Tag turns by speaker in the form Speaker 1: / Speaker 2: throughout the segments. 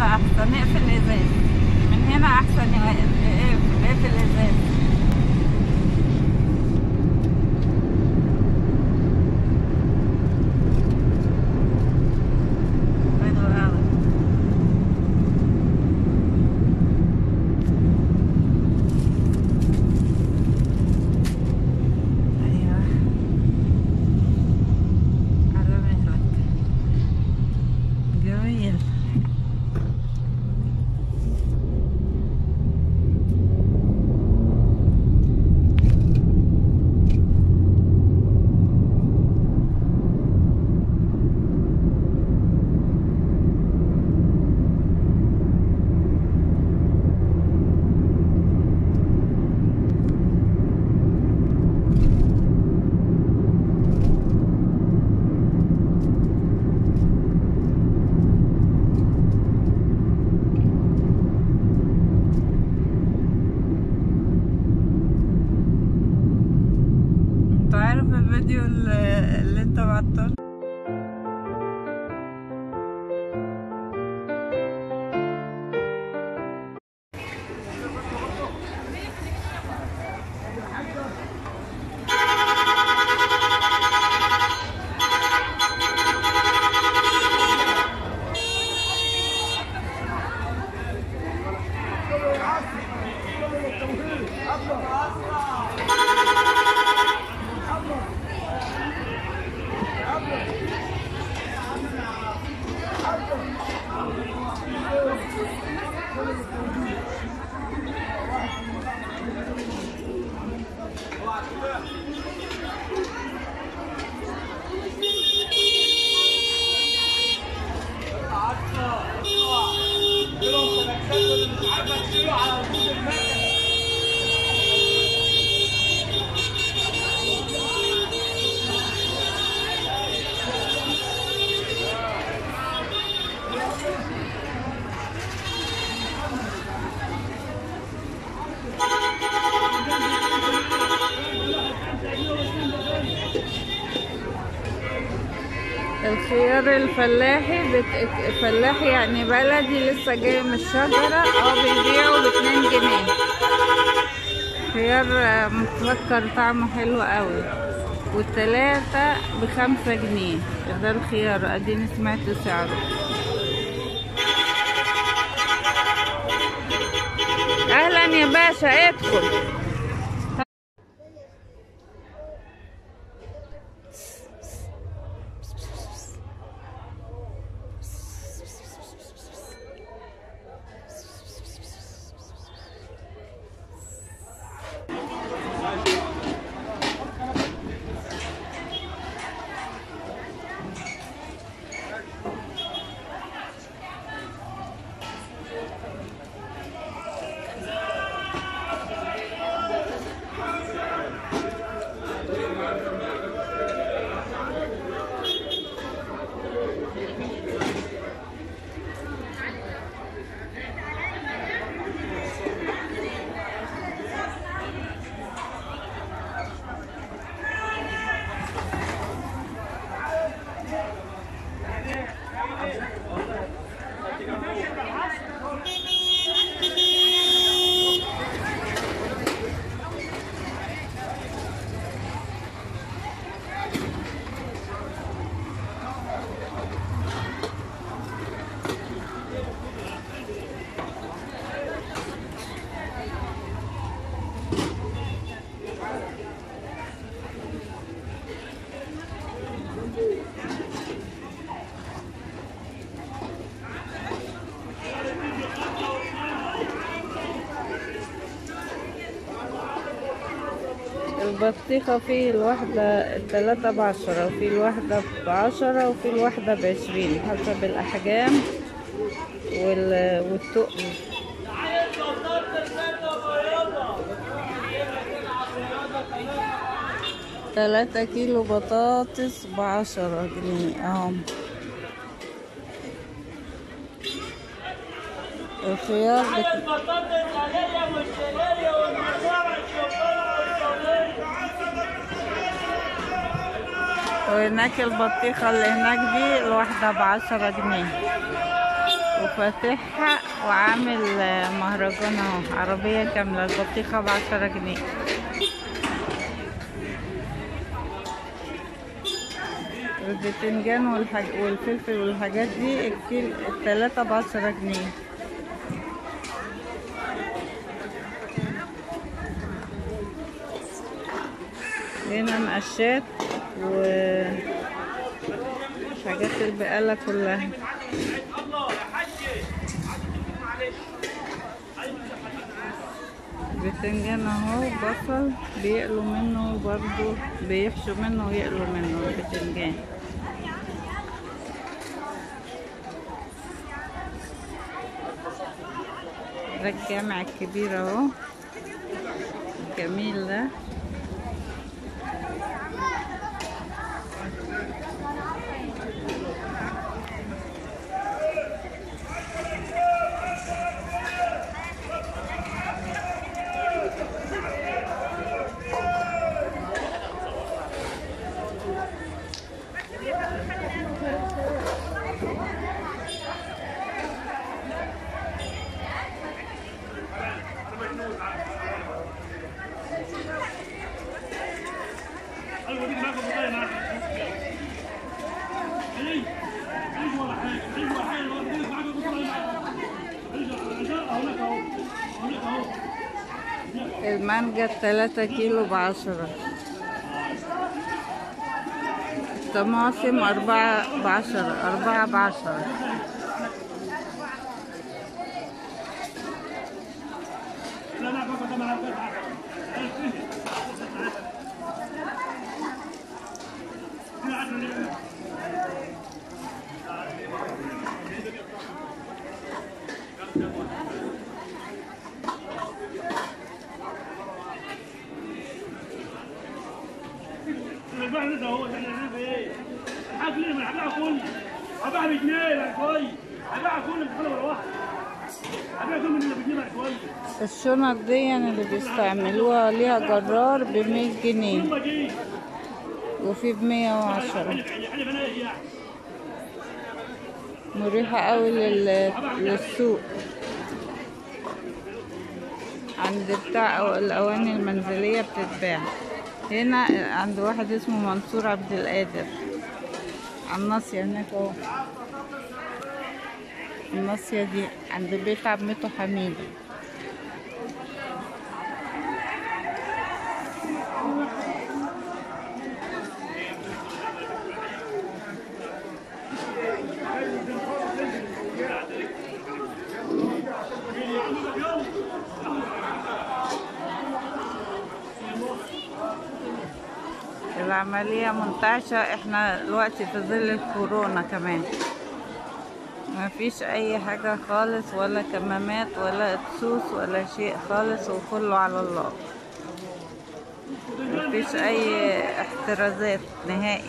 Speaker 1: احسن نقفل الازاز من هنا احسن نقفل الازاز حلو قوي ايوه على مهلك جميل انت عارف الفيديو اللي, اللي انت بعته الخيار الفلاحي بت... فلاحي يعني بلدي لسه جاي من الشجرة اه بيبيعوا باتنين جنيه خيار آه، مسكر طعمه حلو قوي والتلاتة بخمسة جنيه ده الخيار اديني سمعت سعره اهلا يا باشا ادخل البطيخة في الواحدة التلاتة بعشرة وفي الواحدة بعشرة وفي الواحدة بعشرين حسب الأحجام وال... والتقل تلاتة كيلو بطاطس بعشرة جنيه اهو الخيار بت... وهناك البطيخة اللي هناك دي الواحدة بعشرة جنيه وفاتحها وعامل آه، مهرجان اهو عربية كاملة البطيخة بعشرة جنيه البتنجان والحاج... والفلفل والحاجات دي الكيل التلاتة بعشرة جنيه هنا مقشات و حاجات البقالة كلها بتنجان اهو بصل بيقلوا منه برضو بيحشوا منه ويقلوا منه البتنجان ده الجامع الكبير اهو الجميل ده
Speaker 2: ايوه دي معاك بطايق معاك ايه ايه ولا حاجه ايه ولا حاجه ولا دي معاك بطايق معاك ارجع هناك اهو هناك اهو
Speaker 1: المانجا التلاتة كيلو بعشرة طماطم أربعة بعشرة أربعة بعشرة
Speaker 2: لا لا بقى ده معاك البحر ده هو ده انا ايه حاجه ليه ما هبيعها كله هبيعها بجنيه يا كويس هبيعها كله بحاله ولا واحد هبيعها كله من اللي بجنيه بقى كويس
Speaker 1: الشنط دي اللي بيستعملوها ليها جرار بمية جنيه
Speaker 2: ثم جه
Speaker 1: وفي بمية وعشرة
Speaker 2: حاجه حاجه بنات يعني
Speaker 1: مريحة قوي لل... للسوق عند بتاع أو- الأواني المنزلية بتتباع هنا عند واحد اسمه منصور عبد القادر على الناصية هناك اهو الناصية دي عند بيت عمته حميدة العملية منتعشة احنا دلوقتي في ظل الكورونا كمان ما فيش اي حاجة خالص ولا كمامات ولا اتسوس ولا شيء خالص وكله على الله ما فيش اي احترازات نهائي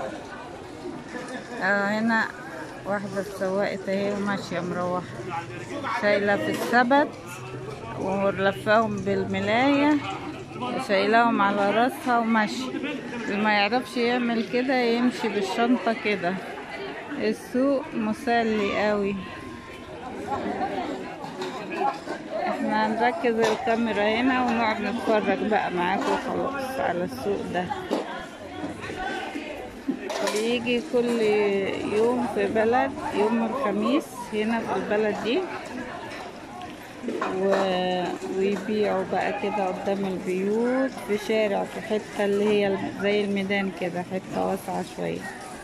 Speaker 1: اه هنا واحدة سواقة اهي وماشية مروحة شايلة في السبت ولفاهم بالملاية شايلاهم على راسها وماشي اللي ما يعرفش يعمل كده يمشي بالشنطة كده السوق مسلي قوي احنا هنركز الكاميرا هنا ونقعد نتفرج بقى معاكم خلاص على السوق ده بيجي كل يوم في بلد يوم الخميس هنا في البلد دي و... ويبيعوا بقى كده قدام البيوت في شارع في حتة اللي هي زي الميدان كده حتة واسعة شوية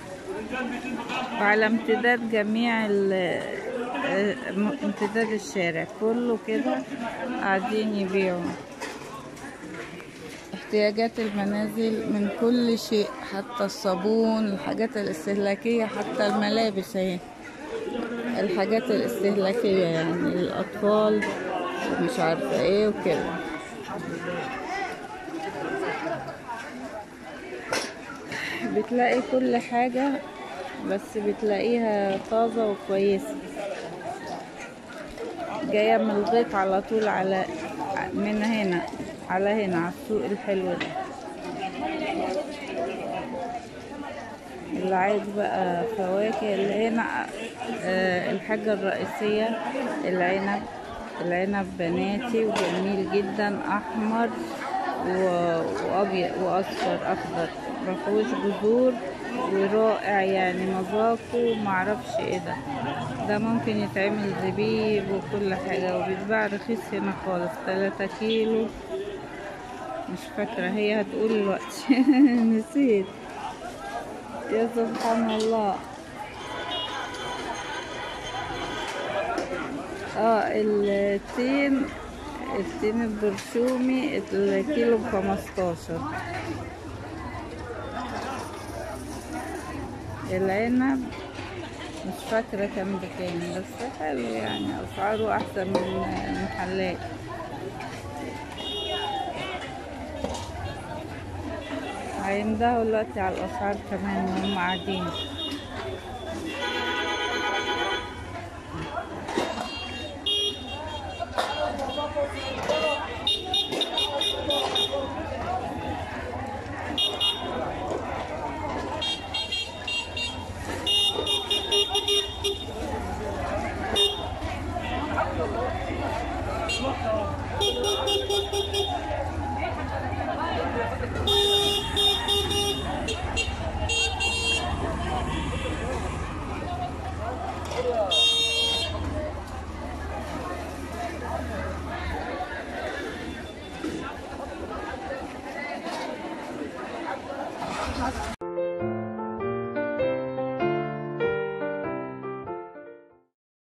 Speaker 1: وعلى امتداد جميع ال... اه، امتداد الشارع كله كده قاعدين يبيعوا احتياجات المنازل من كل شيء حتى الصابون الحاجات الاستهلاكية حتى الملابس اهي الحاجات الاستهلاكية يعني للأطفال ومش عارفة ايه وكده بتلاقي كل حاجة بس بتلاقيها طازة وكويسة جاية من الغيط على طول على من هنا على هنا على السوق الحلو ده اللي عايز بقى فواكه اللي هنا آه، الحاجة الرئيسية العنب العنب بناتي وجميل جدا أحمر و- وأبيض وأصفر أخضر مفهوش جذور ورائع يعني مذاقه معرفش ايه ده ده ممكن يتعمل زبيب وكل حاجة وبيتباع رخيص هنا خالص تلاتة كيلو مش فاكرة هي هتقول دلوقتي نسيت يا سبحان الله اه التين التين البرشومي الكيلو بخمستاشر العنب مش فاكرة كان بكام بس حلو يعني أسعاره أحسن من المحلات هيندهوا دلوقتي على الأسعار كمان وهم قاعدين